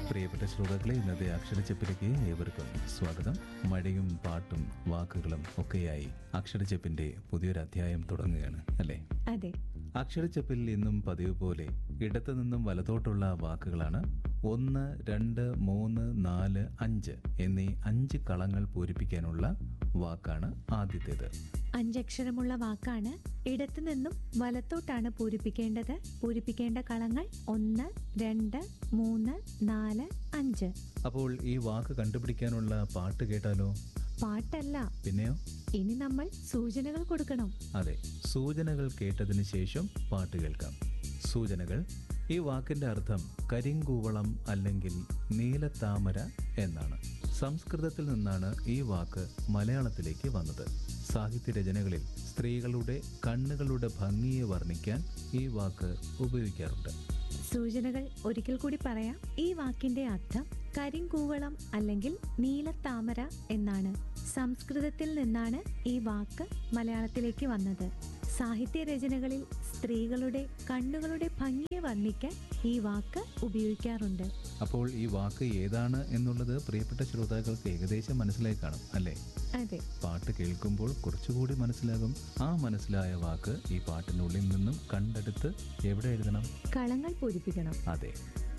പ്രിയപ്പെട്ട ശ്രോതാക്കളെ ഇന്നത്തെ അക്ഷരച്ചെപ്പിലേക്ക് ഏവർക്കും സ്വാഗതം മഴയും പാട്ടും വാക്കുകളും ഒക്കെയായി അക്ഷരച്ചെപ്പിന്റെ പുതിയൊരു അധ്യായം തുടങ്ങുകയാണ് അല്ലേ അതെ അക്ഷരച്ചെപ്പിൽ ഇന്നും പതിവ് പോലെ ഇടത്തു നിന്നും വലത്തോട്ടുള്ള വാക്കുകളാണ് ഒന്ന് രണ്ട് മൂന്ന് നാല് അഞ്ച് എന്നീ അഞ്ച് കളങ്ങൾ പൂരിപ്പിക്കാനുള്ള വാക്കാണ് ആദ്യത്തേത് അഞ്ചക്ഷരമുള്ള വാക്കാണ് ഇടത്തു നിന്നും വലത്തോട്ടാണ് പൂരിപ്പിക്കേണ്ടത് പൂരിപ്പിക്കേണ്ട കളങ്ങൾ ഒന്ന് രണ്ട് മൂന്ന് നാല് അഞ്ച് അപ്പോൾ ഈ വാക്ക് കണ്ടുപിടിക്കാനുള്ള പാട്ട് കേട്ടാലോ പാട്ടല്ല പിന്നെയോ ഇനി നമ്മൾ സൂചനകൾ കൊടുക്കണം അതെ സൂചനകൾ കേട്ടതിന് ശേഷം പാട്ട് കേൾക്കാം സൂചനകൾ ഈ വാക്കിന്റെ അർത്ഥം കരിങ്കൂവളം അല്ലെങ്കിൽ നീലത്താമര എന്നാണ് സംസ്കൃതത്തിൽ നിന്നാണ് ഈ വാക്ക് മലയാളത്തിലേക്ക് വന്നത് സാഹിത്യ രചനകളിൽ സ്ത്രീകളുടെ കണ്ണുകളുടെ ഭംഗിയെ വർണ്ണിക്കാൻ ഈ വാക്ക് ഉപയോഗിക്കാറുണ്ട് സൂചനകൾ ഒരിക്കൽ കൂടി പറയാം ഈ വാക്കിന്റെ അർത്ഥം കരിങ്കൂവളം അല്ലെങ്കിൽ നീലത്താമര എന്നാണ് സംസ്കൃതത്തിൽ നിന്നാണ് ഈ വാക്ക് മലയാളത്തിലേക്ക് വന്നത് സാഹിത്യ രചനകളിൽ സ്ത്രീകളുടെ കണ്ണുകളുടെ ഭംഗിയെ വർണ്ണിക്കാൻ ഈ വാക്ക് ഉപയോഗിക്കാറുണ്ട് അപ്പോൾ ഈ വാക്ക് ഏതാണ് എന്നുള്ളത് പ്രിയപ്പെട്ട ശ്രോതാക്കൾക്ക് ഏകദേശം മനസ്സിലായി കാണും അല്ലേ അതെ പാട്ട് കേൾക്കുമ്പോൾ കുറച്ചുകൂടി മനസ്സിലാകും ആ മനസ്സിലായ വാക്ക് ഈ പാട്ടിനുള്ളിൽ നിന്നും കണ്ടെടുത്ത് എവിടെ എഴുതണം കളങ്ങൾ പൂരിപ്പിക്കണം അതെ